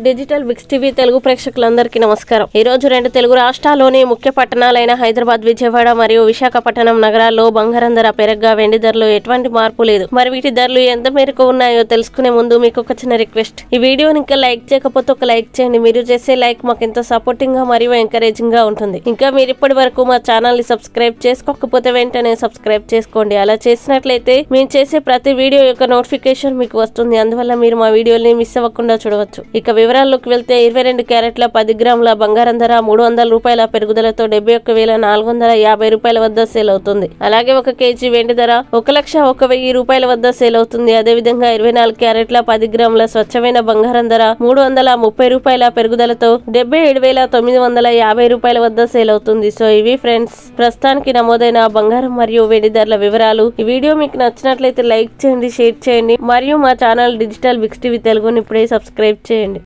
digital బిక్స్ TV Telugu ప్రేక్షకులందరికీ నమస్కారం ఈ రోజు రెండు తెలుగు రాష్ట్రాల్లోని ముఖ్య పట్టణాలైన హైదరాబాద్ విజయవాడ మరియు విశాఖపట్నం నగరాల్లో బంగారం ధర పెరగ్గా వెండి ధరలు ఎటువంటి మార్పు లేదు మరి వీటి ధరలు ఎంత మేరకు ఉన్నాయో తెలుసుకునే ముందు మీకు ఒక చిన్న రిక్వెస్ట్ ఈ వీడియోని ఇంకా లైక్ చేయకపోతే ఒక లైక్ చేయండి మీరు చేసే లైక్ మాకు ఎంతో సపోర్టింగ్ గా మరియు ఎంకరేజింగ్ గా ఉంటుంది ఇంకా మీరు ఇప్పటి వరకు మా ఛానల్ ని సబ్స్క్రైబ్ చేసుకోకపోతే వెంటనే సబ్స్క్రైబ్ చేసుకోండి అలా చేసినట్లయితే మేము చేసే ప్రతి వీడియో యొక్క నోటిఫికేషన్ మీకు వస్తుంది అందువల్ల మీరు మా వీడియోని మిస్ అవ్వకుండా చూడవచ్చు ఇక వివరాల్లోకి వెళ్తే ఇరవై రెండు క్యారెట్ల పది గ్రాముల బంగారం ధర మూడు వందల రూపాయల పెరుగుదలతో డెబ్బై ఒక్క వేల నాలుగు వందల యాభై రూపాయల వద్ద సేల్ అవుతుంది అలాగే ఒక కేజీ వెండి ధర ఒక లక్ష ఒక వెయ్యి రూపాయల వద్ద సేల్ అవుతుంది అదేవిధంగా ఇరవై నాలుగు క్యారెట్ల పది గ్రాముల స్వచ్ఛమైన బంగారం ధర మూడు వందల ముప్పై రూపాయల పెరుగుదలతో డెబ్బై ఏడు వేల తొమ్మిది వందల యాభై రూపాయల వద్ద సేల్ అవుతుంది సో ఇవి ఫ్రెండ్స్ ప్రస్తుతానికి నమోదైన బంగారం మరియు వెండి ధరల వివరాలు ఈ వీడియో మీకు నచ్చినట్లయితే లైక్ చేయండి షేర్ చేయండి మరియు మా ఛానల్ డిజిటల్ బిక్స్ టీవీ తెలుగుని ఇప్పుడే సబ్స్క్రైబ్ చేయండి